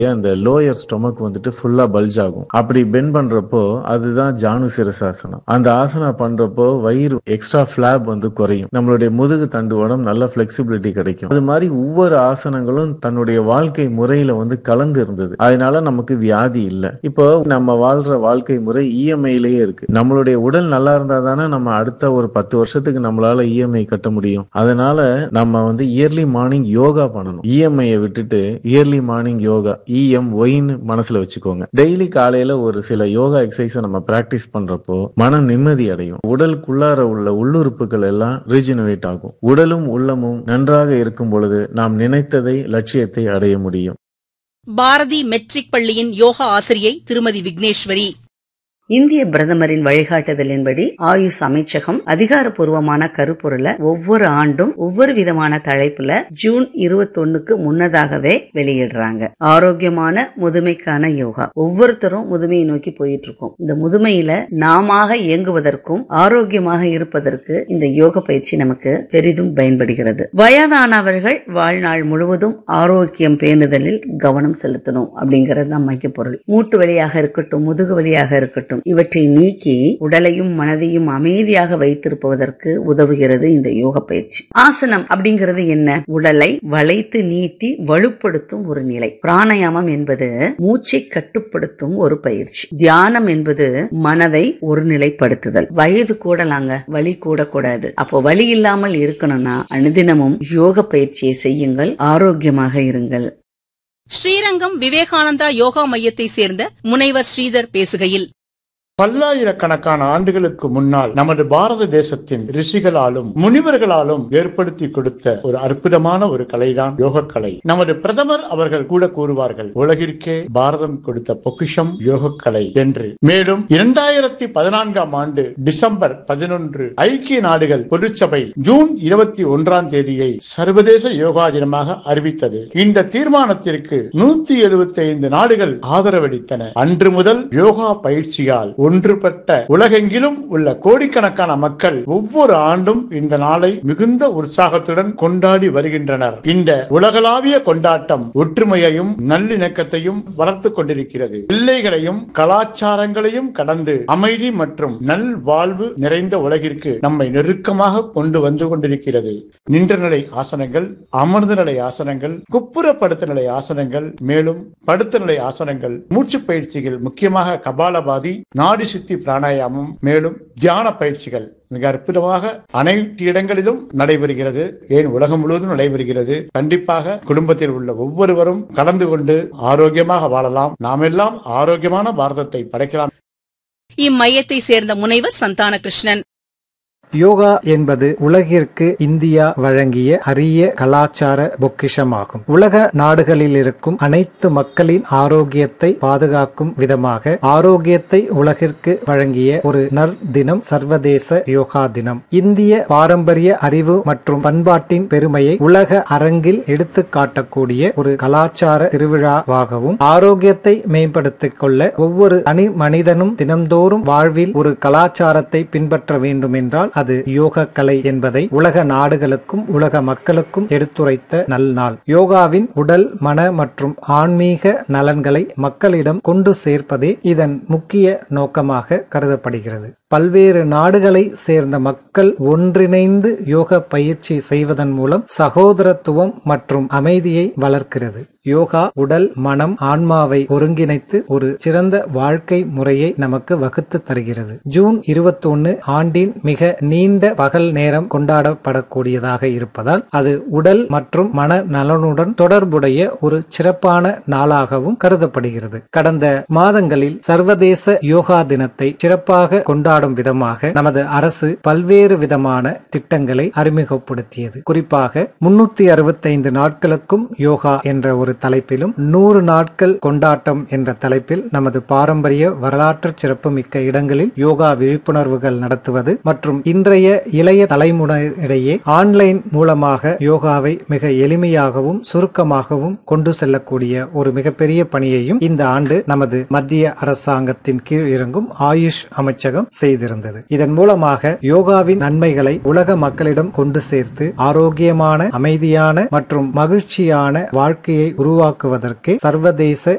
அந்த lower stomach வந்துட்டு ஃபுல்லா பல்ஜ் ஆகும் அப்படி பெண்ட் பண்றப்போ அதுதான் ஜானு சிரசாசனம் அந்த ஆசனா பண்றப்போ வயிறு எக்ஸ்ட்ரா ஃபிளாப் வந்து குறையும் நம்மளுடைய முதுகு தண்டு உடம்பு நல்ல பிளெக்சிபிலிட்டி கிடைக்கும் அது மாதிரி ஒவ்வொரு ஆசனங்களும் தன்னுடைய வாழ்க்கை முறையில வந்து கலந்து இருந்தது அதனால நமக்கு வியாதி இல்லை இப்போ நம்ம வாழ்ற வாழ்க்கை முறை இஎம்ஐலயே இருக்கு நம்மளுடைய உடல் நல்லா இருந்தா தானே நம்ம அடுத்த ஒரு பத்து வருஷத்துக்கு நம்மளால இஎம்ஐ கட்ட முடியும் அதனால நம்ம வந்து இயர்லி மார்னிங் யோகா பண்ணணும் இஎம்ஐயை விட்டுட்டு இயர்லி மார்னிங் யோகா இஎம் ஒயின்னு மனசுல வச்சுக்கோங்க டெய்லி காலையில ஒரு சில யோகா எக்ஸசைஸை நம்ம பிராக்டிஸ் பண்றப்போ மனம் நிம்மதி அடையும் உடலுக்குள்ளார உள்ள உள்ளுறுப்புகள் எல்லாம் ரீஜெனரேட் ஆகும் உடலும் உள்ளமும் நன்றாக இருக்கும் பொழுது நாம் நினைத்ததை லட்சியத்தை அடைய முடியும் பாரதி மெட்ரிக் பள்ளியின் யோகா ஆசிரியை திருமதி விக்னேஸ்வரி இந்திய பிரதமரின் வழிகாட்டுதலின்படி ஆயுஷ் அமைச்சகம் அதிகாரப்பூர்வமான கருப்பொருளை ஒவ்வொரு ஆண்டும் ஒவ்வொரு விதமான தலைப்புல ஜூன் இருபத்தொன்னுக்கு முன்னதாகவே வெளியிடுறாங்க ஆரோக்கியமான முதுமைக்கான யோகா ஒவ்வொருத்தரும் முதுமையை நோக்கி போயிட்டு இருக்கோம் இந்த முதுமையில நாம இயங்குவதற்கும் ஆரோக்கியமாக இருப்பதற்கு இந்த யோக பயிற்சி நமக்கு பெரிதும் பயன்படுகிறது வயதானவர்கள் வாழ்நாள் முழுவதும் ஆரோக்கியம் பேணுதலில் கவனம் செலுத்தணும் அப்படிங்கிறது தான் மைய பொருள் மூட்டு வழியாக இருக்கட்டும் முதுகு வழியாக இருக்கட்டும் இவற்றை நீக்கி உடலையும் மனதையும் அமைதியாக வைத்திருப்பதற்கு உதவுகிறது இந்த யோக பயிற்சி ஆசனம் அப்படிங்கிறது என்ன உடலை வளைத்து நீட்டி வலுப்படுத்தும் ஒரு நிலை பிராணாயாமம் என்பது மூச்சை கட்டுப்படுத்தும் ஒரு பயிற்சி தியானம் என்பது மனதை ஒருநிலைப்படுத்துதல் வயது கூடலாங்க வலி கூடக்கூடாது அப்போ வலி இல்லாமல் இருக்கணும்னா அனுதினமும் யோக பயிற்சியை செய்யுங்கள் ஆரோக்கியமாக இருங்கள் ஸ்ரீரங்கம் விவேகானந்தா யோகா மையத்தை சேர்ந்த முனைவர் ஸ்ரீதர் பேசுகையில் பல்லாயிரக்கணக்கான ஆண்டுகளுக்கு முன்னால் நமது பாரத தேசத்தின் ரிஷிகளாலும் முனிவர்களாலும் ஏற்படுத்தி கொடுத்த ஒரு அற்புதமான ஒரு கலைதான் யோக கலை நமது பிரதமர் அவர்கள் கூட கூறுவார்கள் உலகிற்கே பாரதம் கொடுத்த பொக்கிஷம் யோக கலை என்று மேலும் இரண்டாயிரத்தி பதினான்காம் ஆண்டு டிசம்பர் பதினொன்று ஐக்கிய நாடுகள் பொதுச்சபை ஜூன் இருபத்தி ஒன்றாம் தேதியை சர்வதேச யோகா தினமாக அறிவித்தது இந்த தீர்மானத்திற்கு நூத்தி எழுபத்தி ஐந்து நாடுகள் ஆதரவளித்தன அன்று முதல் யோகா பயிற்சியால் ஒன்றுபட்ட உலகெங்கிலும் உள்ள கோடிக்கணக்கான மக்கள் ஒவ்வொரு ஆண்டும் இந்த நாளை மிகுந்த உற்சாகத்துடன் கொண்டாடி வருகின்றனர் இந்த உலகளாவிய கொண்டாட்டம் ஒற்றுமையையும் நல்லிணக்கத்தையும் வளர்த்துக் கொண்டிருக்கிறது எல்லைகளையும் கலாச்சாரங்களையும் கடந்து அமைதி மற்றும் நல் வாழ்வு நிறைந்த உலகிற்கு நம்மை நெருக்கமாக கொண்டு வந்து கொண்டிருக்கிறது நின்ற நிலை ஆசனங்கள் அமர்ந்த நிலை ஆசனங்கள் குப்புறப்படுத்த நிலை ஆசனங்கள் மேலும் படுத்த நிலை ஆசனங்கள் மூச்சு பயிற்சிகள் முக்கியமாக கபாலபாதி நாடி சுத்தி பிராணாயாமம் மேலும் தியான பயிற்சிகள் மிக அற்புதமாக அனைத்து இடங்களிலும் நடைபெறுகிறது ஏன் உலகம் முழுவதும் நடைபெறுகிறது கண்டிப்பாக குடும்பத்தில் உள்ள ஒவ்வொருவரும் கலந்து கொண்டு ஆரோக்கியமாக வாழலாம் நாமெல்லாம் ஆரோக்கியமான பாரதத்தை படைக்கலாம் இம்மையத்தை சேர்ந்த முனைவர் சந்தான கிருஷ்ணன் யோகா என்பது உலகிற்கு இந்தியா வழங்கிய அரிய கலாச்சார பொக்கிஷமாகும் உலக நாடுகளில் இருக்கும் அனைத்து மக்களின் ஆரோக்கியத்தை பாதுகாக்கும் விதமாக ஆரோக்கியத்தை உலகிற்கு வழங்கிய ஒரு நற்தினம் சர்வதேச யோகா தினம் இந்திய பாரம்பரிய அறிவு மற்றும் பண்பாட்டின் பெருமையை உலக அரங்கில் எடுத்து காட்டக்கூடிய ஒரு கலாச்சார திருவிழாவாகவும் ஆரோக்கியத்தை மேம்படுத்திக் கொள்ள ஒவ்வொரு தனி மனிதனும் தினந்தோறும் வாழ்வில் ஒரு கலாச்சாரத்தை பின்பற்ற வேண்டும் என்றால் அது யோக கலை என்பதை உலக நாடுகளுக்கும் உலக மக்களுக்கும் எடுத்துரைத்த நல்நாள் யோகாவின் உடல் மன மற்றும் ஆன்மீக நலன்களை மக்களிடம் கொண்டு சேர்ப்பதே இதன் முக்கிய நோக்கமாக கருதப்படுகிறது பல்வேறு நாடுகளை சேர்ந்த மக்கள் ஒன்றிணைந்து யோக பயிற்சி செய்வதன் மூலம் சகோதரத்துவம் மற்றும் அமைதியை வளர்க்கிறது யோகா உடல் மனம் ஆன்மாவை ஒருங்கிணைத்து ஒரு சிறந்த வாழ்க்கை முறையை நமக்கு வகுத்து தருகிறது ஜூன் இருபத்தி ஒன்னு ஆண்டின் மிக நீண்ட பகல் நேரம் கொண்டாடப்படக்கூடியதாக இருப்பதால் அது உடல் மற்றும் மன நலனுடன் தொடர்புடைய ஒரு சிறப்பான நாளாகவும் கருதப்படுகிறது கடந்த மாதங்களில் சர்வதேச யோகா தினத்தை சிறப்பாக கொண்டாடும் விதமாக நமது அரசு பல்வேறு விதமான திட்டங்களை அறிமுகப்படுத்தியது குறிப்பாக முன்னூத்தி அறுபத்தைந்து நாட்களுக்கும் யோகா என்ற ஒரு தலைப்பிலும் நூறு நாட்கள் கொண்டாட்டம் என்ற தலைப்பில் நமது பாரம்பரிய வரலாற்று சிறப்புமிக்க இடங்களில் யோகா விழிப்புணர்வுகள் நடத்துவது மற்றும் இன்றைய இளைய தலைமுறையிடையே ஆன்லைன் மூலமாக யோகாவை மிக எளிமையாகவும் சுருக்கமாகவும் கொண்டு செல்லக்கூடிய ஒரு மிகப்பெரிய பணியையும் இந்த ஆண்டு நமது மத்திய அரசாங்கத்தின் கீழ் இறங்கும் ஆயுஷ் அமைச்சகம் செய்து செய்திருந்தது இதன் மூலமாக யோகாவின் நன்மைகளை உலக மக்களிடம் கொண்டு சேர்த்து ஆரோக்கியமான அமைதியான மற்றும் மகிழ்ச்சியான வாழ்க்கையை உருவாக்குவதற்கு சர்வதேச